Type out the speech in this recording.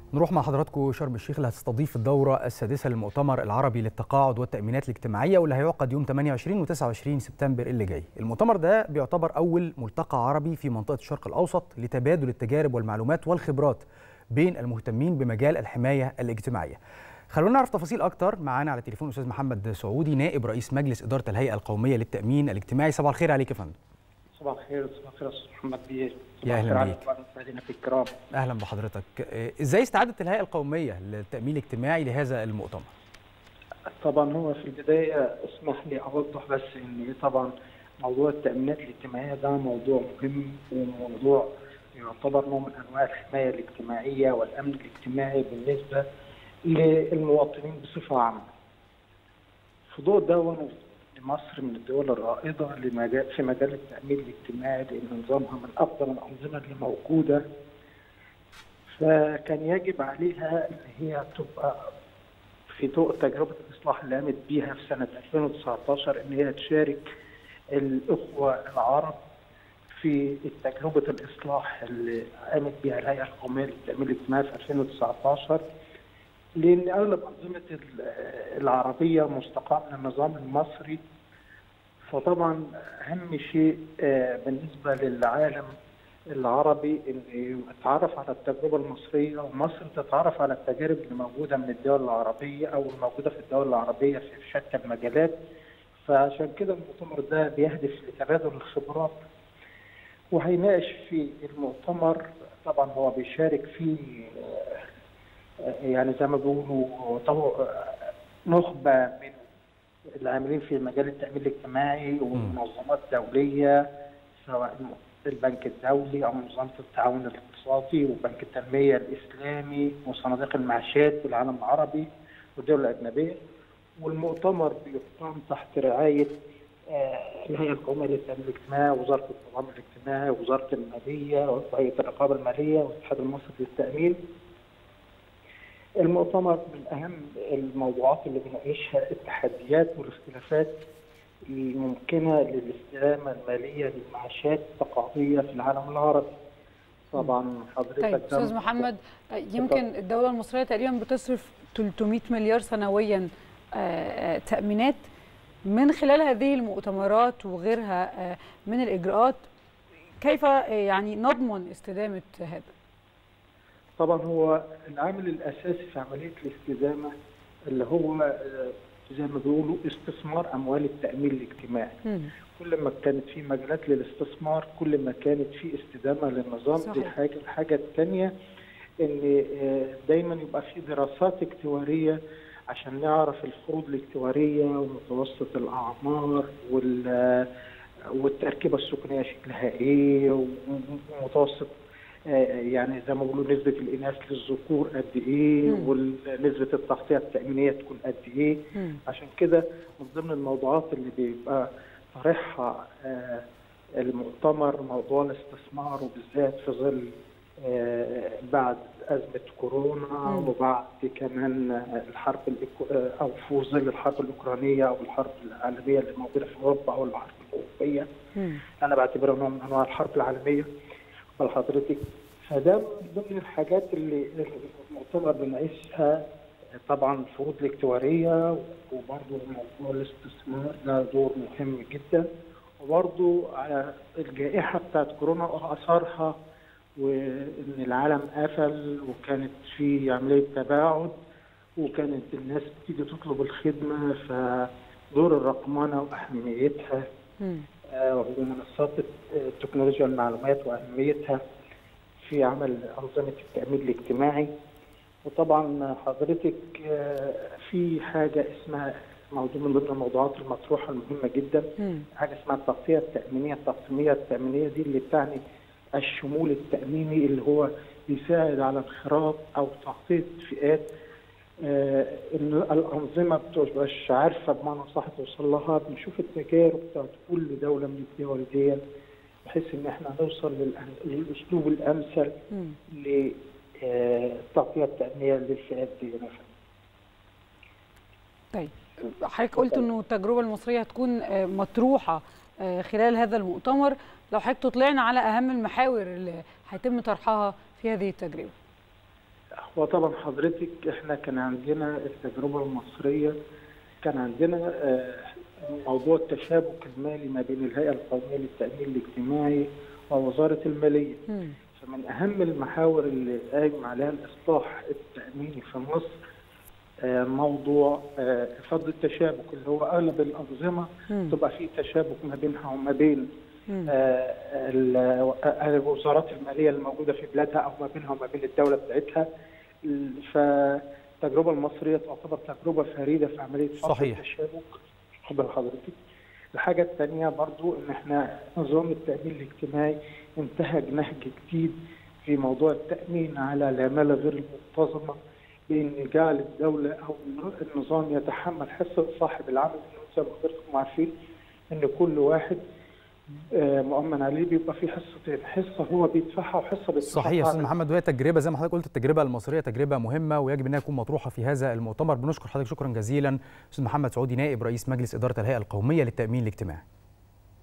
نروح مع حضراتكم شرم الشيخ اللي هتستضيف الدورة السادسة للمؤتمر العربي للتقاعد والتأمينات الاجتماعية واللي هيعقد يوم 28 و29 سبتمبر اللي جاي. المؤتمر ده بيعتبر أول ملتقى عربي في منطقة الشرق الأوسط لتبادل التجارب والمعلومات والخبرات بين المهتمين بمجال الحماية الاجتماعية. خلونا نعرف تفاصيل أكتر معانا على التليفون أستاذ محمد سعودي نائب رئيس مجلس إدارة الهيئة القومية للتأمين الاجتماعي. صباح الخير عليك يا فندم. صباح الخير صباح الخير استاذ محمد بيه يا اهلا بيك مشاهدينا في الكرام اهلا بحضرتك ازاي استعدت الهيئه القوميه للتامين الاجتماعي لهذا المؤتمر طبعا هو في البدايه اسمح لي اوضح بس ان طبعا موضوع التامينات الاجتماعيه ده موضوع مهم وموضوع يعتبر نوع من انواع الحمايه الاجتماعيه والامن الاجتماعي بالنسبه للمواطنين بصفه عامه في ضوء ده مصر من الدول الرائده لمجال في مجال التامين الاجتماعي لان نظامها من افضل الانظمه اللي موجوده فكان يجب عليها ان هي تبقى في ضوء تجربه الاصلاح اللي قامت بيها في سنه 2019 ان هي تشارك الاخوه العرب في تجربه الاصلاح اللي قامت بها الهيئه القوميه للتامين الاجتماعي في 2019 لان اغلب انظمه العربيه مستقاه من النظام المصري فطبعا اهم شيء بالنسبه للعالم العربي ان يتعرف على التجربه المصريه ومصر تتعرف على التجارب اللي موجوده من الدول العربيه او الموجوده في الدول العربيه في شتى المجالات فعشان كده المؤتمر ده بيهدف لتبادل الخبرات وهيناقش في المؤتمر طبعا هو بيشارك فيه يعني زي ما بيقولوا نخبه من العاملين في مجال التامين الاجتماعي ومنظمات دوليه سواء البنك الدولي او منظمه التعاون الاقتصادي وبنك التنميه الاسلامي وصناديق المعاشات في العالم العربي والدول الاجنبيه والمؤتمر بيقام تحت رعايه الهيئه القوميه للتامين الاجتماعي وزاره التضامن الاجتماعي ووزاره الماليه وهيئه الرقابه الماليه والاتحاد المصري للتامين المؤتمر من اهم الموضوعات اللي بنناقشها التحديات والاختلافات الممكنه للاستدامه الماليه للمعاشات التقاعديه في العالم العربي. طبعا حضرتك طيب استاذ محمد يمكن الدوله المصريه تقريبا بتصرف 300 مليار سنويا تامينات من خلال هذه المؤتمرات وغيرها من الاجراءات كيف يعني نضمن استدامه هذا؟ طبعا هو العامل الاساسي في عمليه الاستدامه اللي هو زي ما بيقولوا استثمار اموال التامين الاجتماعي. م. كل ما كانت في مجالات للاستثمار كل ما كانت في استدامه للنظام صحيح. دي حاجه الحاجه الثانيه ان دايما يبقى في دراسات اكتواريه عشان نعرف الفروض الاكتواريه ومتوسط الاعمار وال والتركيبه السكانيه شكلها ايه ومتوسط يعني زي ما بيقولوا نسبة الإناث للذكور قد إيه ونسبة التغطية التأمينية تكون قد إيه مم. عشان كده من ضمن الموضوعات اللي بيبقى طرحها المؤتمر موضوع الاستثمار وبالذات في ظل بعد أزمة كورونا مم. وبعد كمان الحرب أو في ظل الحرب الأوكرانية أو الحرب العالمية اللي موجودة في أوروبا أو الحرب الأوروبية مم. أنا بعتبرها نوع من أنواع الحرب العالمية لحضرتك فده ضمن الحاجات اللي المؤتمر بنعيشها طبعا الفروض الاكتواريه وبرضه موضوع الاستثمار ده دور مهم جدا وبرضه على الجائحه بتاعت كورونا واثارها وان العالم قفل وكانت في عمليه تباعد وكانت الناس بتيجي تطلب الخدمه فدور الرقمنه واهميتها ومنصات تكنولوجيا المعلومات واهميتها في عمل انظمه التامين الاجتماعي وطبعا حضرتك في حاجه اسمها موضوع من ضمن الموضوعات المطروحه المهمه جدا م. حاجه اسمها التغطيه التامينيه التقسيميه التامينيه دي اللي بتعني الشمول التاميني اللي هو بيساعد على انخراط او تغطيه فئات آه ان الانظمه بتبقاش عارفه بمعنى صح توصل لها بنشوف التجارب بتاعت كل دوله من الدول دي بحيث ان احنا نوصل للاسلوب الامثل للتغطيه التامينيه للفئات دي مثلا. طيب حضرتك قلت انه التجربه المصريه هتكون مطروحه خلال هذا المؤتمر لو حضرتك تطلعنا على اهم المحاور اللي هيتم طرحها في هذه التجربه وطبعا حضرتك احنا كان عندنا التجربه المصريه كان عندنا موضوع التشابك المالي ما بين الهيئه القوميه للتامين الاجتماعي ووزاره الماليه. م. فمن اهم المحاور اللي قايم عليها الاصلاح التاميني في مصر موضوع فضل التشابك اللي هو اغلب الانظمه م. تبقى فيه تشابك ما بينها وما بين الوزارات الماليه الموجوده في بلادها او ما بينها وما بين الدوله بتاعتها فالتجربه المصريه تعتبر تجربه فريده في عمليه فصل التشابك خبر حضرتك الحاجه الثانيه برضو ان احنا نظام التامين الاجتماعي انتهج نهج جديد في موضوع التامين على العماله غير المنتظمه بان جعل الدوله او النظام يتحمل حصه صاحب العمل زي ما حضراتكم عارفين ان كل واحد مؤمن عليه بيبقى في حصتين حصه هو بيدفعها وحصه بيدفعها صحيح يا استاذ محمد وهي تجربه زي ما حضرتك قلت التجربه المصريه تجربه مهمه ويجب انها تكون مطروحه في هذا المؤتمر بنشكر حضرتك شكرا جزيلا استاذ محمد سعودي نائب رئيس مجلس اداره الهيئه القوميه للتامين الاجتماعي